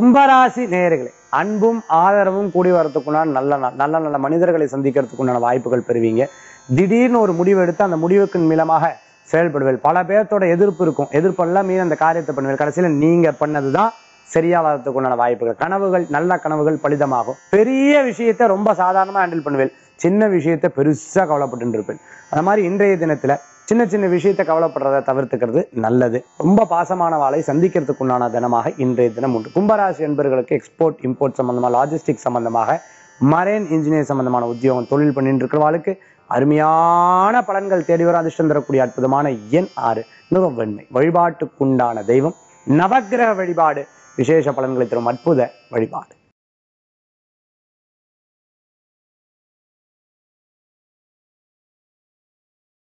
கும்பராசி நேயர்களே அன்பும் ஆதரவும் கூடி வரத்துக்குண்டான நல்ல நாள் நல்ல நல்ல மனிதர்களை சந்திக்கிறதுக்குண்டான வாய்ப்புகள் பெறுவீங்க திடீர்னு ஒரு முடிவு எடுத்து அந்த முடிவுக்கு மீளமாக செயல்படுவேன் பல பேர்த்தோட எதிர்ப்பு இருக்கும் எதிர்ப்பெல்லாம் மீறி அந்த காரியத்தை பண்ணுவேன் கடைசியில நீங்க பண்ணதுதான் சரியா வரதுக்கு உண்டான வாய்ப்புகள் கனவுகள் நல்ல கனவுகள் பலிதமாகும் பெரிய விஷயத்தை ரொம்ப சாதாரணமா ஹேண்டில் பண்ணுவேன் சின்ன விஷயத்தை பெருசா கவலைப்பட்டு இருப்பேன் அந்த மாதிரி இன்றைய தினத்துல சின்ன சின்ன விஷயத்தை கவலைப்படுறதை தவிர்த்துக்கிறது நல்லது ரொம்ப பாசமான வாளை சந்திக்கிறதுக்கு உண்டான தினமாக இன்றைய தினம் உண்டு கும்பராசி என்பவர்களுக்கு எக்ஸ்போர்ட் இம்போர்ட் சம்பந்தமா லாஜிஸ்டிக் சம்பந்தமாக மரேன் இன்ஜினியர் சம்பந்தமான உத்தியோகம் தொழில் பண்ணிட்டு இருக்கிறவாளுக்கு அருமையான பலன்கள் தேடி வர அதிர்ஷ்டம் தரக்கூடிய அற்புதமான எண் ஆறு நிறம் வெண்மை வழிபாட்டுக்குண்டான தெய்வம் நவக்கிரக வழிபாடு விசேஷ பலன்களை தரும் அற்புத வழிபாடு